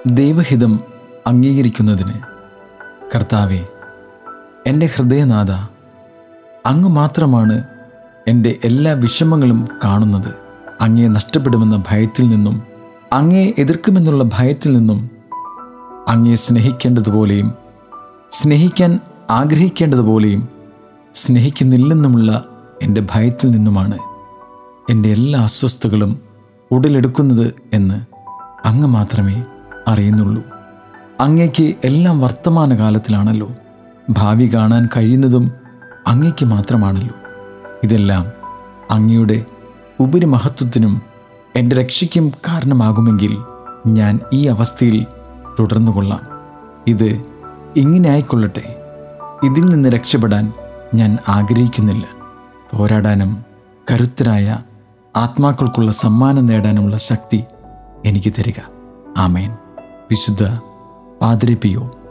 ദൈവഹിതം അംഗീകരിക്കുന്നതിന് കർത്താവെ എൻ്റെ ഹൃദയനാഥ അങ്ങ് മാത്രമാണ് എൻ്റെ എല്ലാ വിഷമങ്ങളും കാണുന്നത് അങ്ങയെ നഷ്ടപ്പെടുമെന്ന ഭയത്തിൽ നിന്നും അങ്ങയെ എതിർക്കുമെന്നുള്ള ഭയത്തിൽ നിന്നും അങ്ങയെ സ്നേഹിക്കേണ്ടതുപോലെയും സ്നേഹിക്കാൻ ആഗ്രഹിക്കേണ്ടതുപോലെയും സ്നേഹിക്കുന്നില്ലെന്നുമുള്ള എൻ്റെ ഭയത്തിൽ നിന്നുമാണ് എൻ്റെ എല്ലാ അസ്വസ്ഥതകളും ഉടലെടുക്കുന്നത് എന്ന് അങ്ങ് മാത്രമേ അറിയുന്നുള്ളൂ അങ്ങയ്ക്ക് എല്ലാം വർത്തമാനകാലത്തിലാണല്ലോ ഭാവി കാണാൻ കഴിയുന്നതും അങ്ങയ്ക്ക് മാത്രമാണല്ലോ ഇതെല്ലാം അങ്ങയുടെ ഉപരിമഹത്വത്തിനും എൻ്റെ രക്ഷയ്ക്കും കാരണമാകുമെങ്കിൽ ഞാൻ ഈ അവസ്ഥയിൽ തുടർന്നു കൊള്ളാം ഇത് ഇങ്ങനെ ആയിക്കൊള്ളട്ടെ ഇതിൽ നിന്ന് രക്ഷപ്പെടാൻ ഞാൻ ആഗ്രഹിക്കുന്നില്ല പോരാടാനും കരുത്തരായ ആത്മാക്കൾക്കുള്ള സമ്മാനം നേടാനുമുള്ള ശക്തി എനിക്ക് തരിക ആമേൻ വിശുദ്ധ പാതിരിപ്പിയോ